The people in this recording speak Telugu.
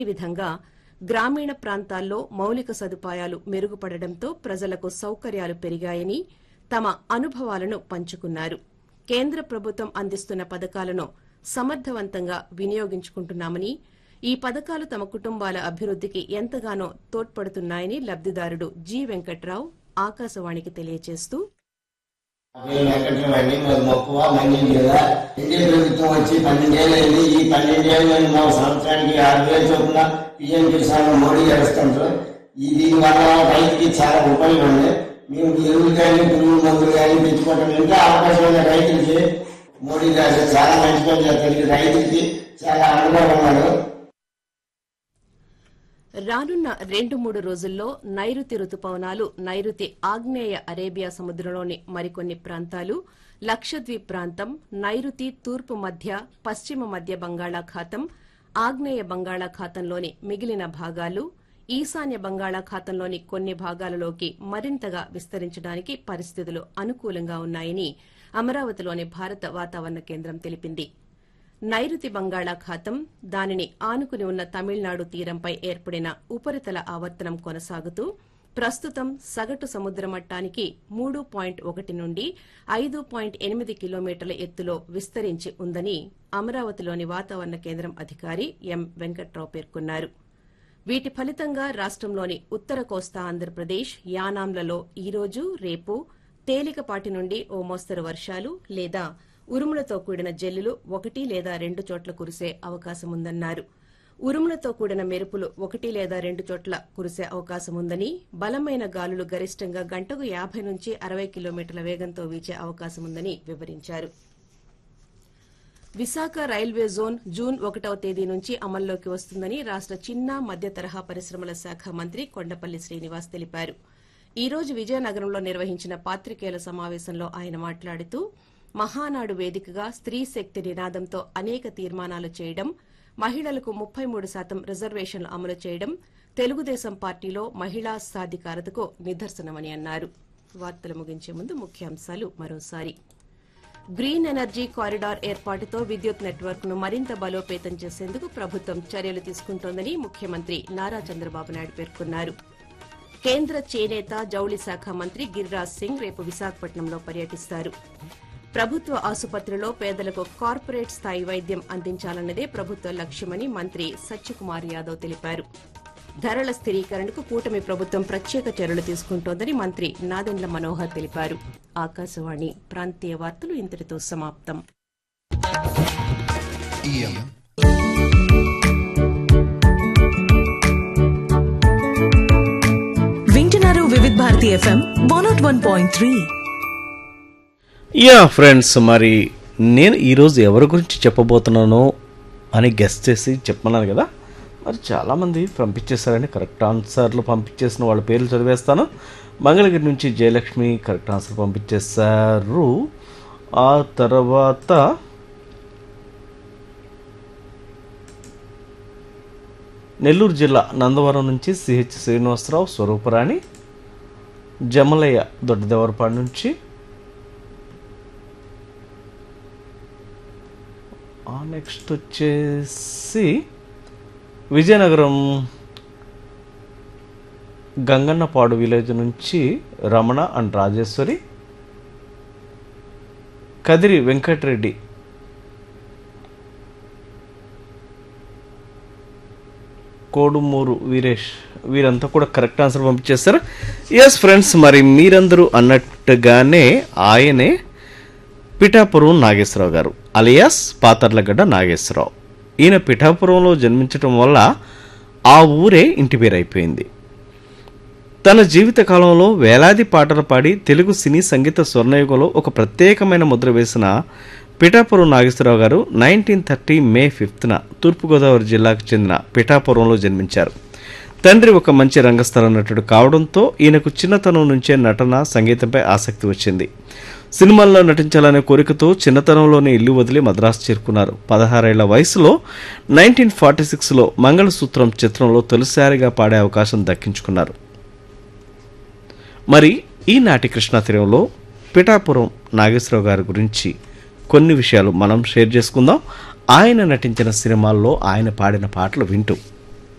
ఈ విధంగా గ్రామీణ ప్రాంతాల్లో మౌలిక సదుపాయాలు మెరుగుపడడంతో ప్రజలకు సౌకర్యాలు పెరిగాయని తమ అనుభవాలను పంచుకున్నారు కేంద్ర ప్రభుత్వం అందిస్తున్న పథకాలను సమర్థవంతంగా వినియోగించుకుంటున్నామని ఈ పథకాలు తమ కుటుంబాల అభివృద్ధికి ఎంతగానో తోడ్పడుతున్నాయని లబ్దిదారుడు జి వెంకట్రావు ఆకాశవాణికి తెలియజేస్తూ పేరు వెంకటరామని మాది మక్కువ మంది జిల్లా ఎన్డీఏ ప్రభుత్వం వచ్చి పన్నెండేళ్ళు అయింది ఈ పన్నెండేళ్ళు మా సంవత్సరానికి ఆరు వేలు చొప్పున పిఎం కిసాన్ మోడీ గారు ఇస్తుంటారు ఈ దీని వల్ల రైతుకి చాలా ఉపయోగం ఉంది మేము ఎరువులు కానీ పురుగు మందులు కానీ తెచ్చుకోవటం ఇంకా అవకాశం ఉంది రైతులకి మోడీ గారు చాలా మంచి పని చేస్తారు ఈ రైతులకి చాలా అనుభవం ఉన్నారు రానున్న రెండు మూడు రోజుల్లో నైరుతి రుతుపవనాలు నైరుతి ఆగ్నేయ అరేబియా సముద్రంలోని మరికొన్ని ప్రాంతాలు లక్షద్వీప్ ప్రాంతం నైరుతి తూర్పు మధ్య పశ్చిమ మధ్య బంగాళాఖాతం ఆగ్నేయ బంగాళాఖాతంలోని మిగిలిన భాగాలు ఈశాన్య బంగాళాఖాతంలోని కొన్ని భాగాలలోకి మరింతగా విస్తరించడానికి పరిస్థితులు అనుకూలంగా ఉన్నాయని అమరావతిలోని భారత వాతావరణ కేంద్రం తెలిపింది నైరుతి బంగాళాఖాతం దానిని ఆనుకుని ఉన్న తమిళనాడు తీరంపై ఏర్పడిన ఉపరితల ఆవర్తనం కొనసాగుతూ ప్రస్తుతం సగటు సముద్ర మట్టానికి మూడు పాయింట్ ఒకటి నుండి ఐదు పాయింట్ ఎనిమిది కిలోమీటర్ల ఎత్తులో విస్తరించి ఉందని అమరావతిలోని వాతావరణ కేంద్రం అధికారి ఎం వెంకట్రావు పేర్కొన్నారు వీటి ఫలితంగా రాష్టంలోని ఉత్తర కోస్తా ఆంధ్రప్రదేశ్ యానాంలలో ఈరోజు రేపు తేలికపాటి నుండి ఓ మోస్తరు వర్షాలు లేదా ఉరుములతో కూడిన జల్లులు ఒకటి లేదా రెండు చోట్ల కురిసే అవకాశం ఉందన్నారు ఉరుములతో కూడిన మెరుపులు ఒకటి లేదా రెండు చోట్ల కురిసే అవకాశం ఉందని బలమైన గాలులు గరిష్టంగా గంటకు యాభై నుంచి అరవై కిలోమీటర్ల వేగంతో వీచే అవకాశం ఉందని వివరించారు విశాఖ రైల్వే జోన్ జూన్ ఒకటవ తేదీ నుంచి అమల్లోకి వస్తుందని రాష్ట చిన్న మధ్య తరహా పరిశ్రమల శాఖ మంత్రి కొండపల్లి శ్రీనివాస్ తెలిపారు ఈ రోజు విజయనగరంలో నిర్వహించిన పాత్రికేయుల సమావేశంలో ఆయన మాట్లాడుతూ మహానాడు వేదికగా స్త్రీ శక్తి నినాదంతో అనేక తీర్మానాలు చేయడం మహిళలకు ముప్పై మూడు శాతం రిజర్వేషన్లు అమలు చేయడం తెలుగుదేశం పార్టీలో మహిళా సాధికారతకు నిదర్శనమని అన్నారు వార్తలు ముగించే ముందు ముఖ్యాంశాలు మరోసారి గ్రీన్ ఎనర్జీ కారిడార్ ఏర్పాటుతో విద్యుత్ నెట్వర్క్ ను మరింత బలోపేతం చేసేందుకు ప్రభుత్వం చర్యలు తీసుకుంటోందని ముఖ్యమంత్రి నారా చంద్రబాబు నాయుడు పేర్కొన్నారు కేంద్ర చేనేత జౌళి శాఖ మంత్రి గిరిరాజ్ సింగ్ రేపు విశాఖపట్నంలో పర్యటిస్తారు ప్రభుత్వ ఆసుపత్రిలో పేదలకు కార్పొరేట్ స్థాయి వైద్యం అందించాలన్నదే ప్రభుత్వ లక్ష్యమని మంత్రి సత్యకుమార్ యాదవ్ తెలిపారు ధరల స్థిరీకరణకు కూటమి ప్రభుత్వం ప్రత్యేక చర్యలు తీసుకుంటోందని మంత్రి నాదెండ్ల మనోహర్ తెలిపారు ఆకాశవాణి ప్రాంతీయ వార్తలు ఇంతటితో సమాప్తం ఇయం వింటున్నారు Vividh Bharati FM one naught one point three yeah friends మరి నేను ఈరోజు ఎవరి గురించి చెప్పబోతున్నానో అని గెస్ట్ చేసి చెప్పమన్నాను కదా మరి చాలామంది పంపించేశారని కరెక్ట్ ఆన్సర్లు పంపించేసిన వాళ్ళ పేర్లు చదివేస్తాను మంగళగిరి నుంచి జయలక్ష్మి కరెక్ట్ ఆన్సర్ పంపించేశారు ఆ తర్వాత నెల్లూరు జిల్లా నందవరం నుంచి సిహెచ్ శ్రీనివాసరావు స్వరూపరాణి జమలయ్య దొడ్డదేవరపాడు నుంచి ఆ నెక్స్ట్ వచ్చేసి విజయనగరం గంగన్నపాడు విలేజ్ నుంచి రమణ అండ్ రాజేశ్వరి కదిరి వెంకటరెడ్డి కోడుమూరు వీరేష్ వీరంతా కూడా కరెక్ట్ ఆన్సర్ పంపించేస్తారు ఎస్ ఫ్రెండ్స్ మరి మీరందరూ అన్నట్టుగానే ఆయనే పిఠాపురం నాగేశ్వరరావు గారు అలియాస్ పాతర్లగడ్డ నాగేశ్వరరావు ఈయన పిఠాపురంలో జన్మించటం వల్ల ఆ ఊరే ఇంటి పేరు అయిపోయింది తన జీవిత కాలంలో వేలాది పాటలు పాడి తెలుగు సినీ సంగీత స్వర్ణయుగంలో ఒక ప్రత్యేకమైన ముద్ర వేసిన పిఠాపురం నాగేశ్వరరావు గారు నైన్టీన్ థర్టీ మే ఫిఫ్త్న తూర్పుగోదావరి జిల్లాకు చెందిన పిఠాపురంలో జన్మించారు తండ్రి ఒక మంచి రంగస్థల నటుడు కావడంతో ఈయనకు చిన్నతనం నుంచే నటన సంగీతంపై ఆసక్తి వచ్చింది సినిమాల్లో నటించాలనే కోరికతో చిన్నతనంలోనే ఇల్లు వదిలి మద్రాసు చేరుకున్నారు పదహారేళ్ల వయసులో నైన్టీన్ ఫార్టీ సిక్స్లో మంగళసూత్రం చిత్రంలో తొలిసారిగా పాడే అవకాశం దక్కించుకున్నారు మరి ఈనాటి కృష్ణా తీరంలో పిఠాపురం నాగేశ్వరరావు గారి గురించి కొన్ని విషయాలు మనం షేర్ చేసుకుందాం ఆయన నటించిన సినిమాల్లో ఆయన పాడిన పాటలు వింటూ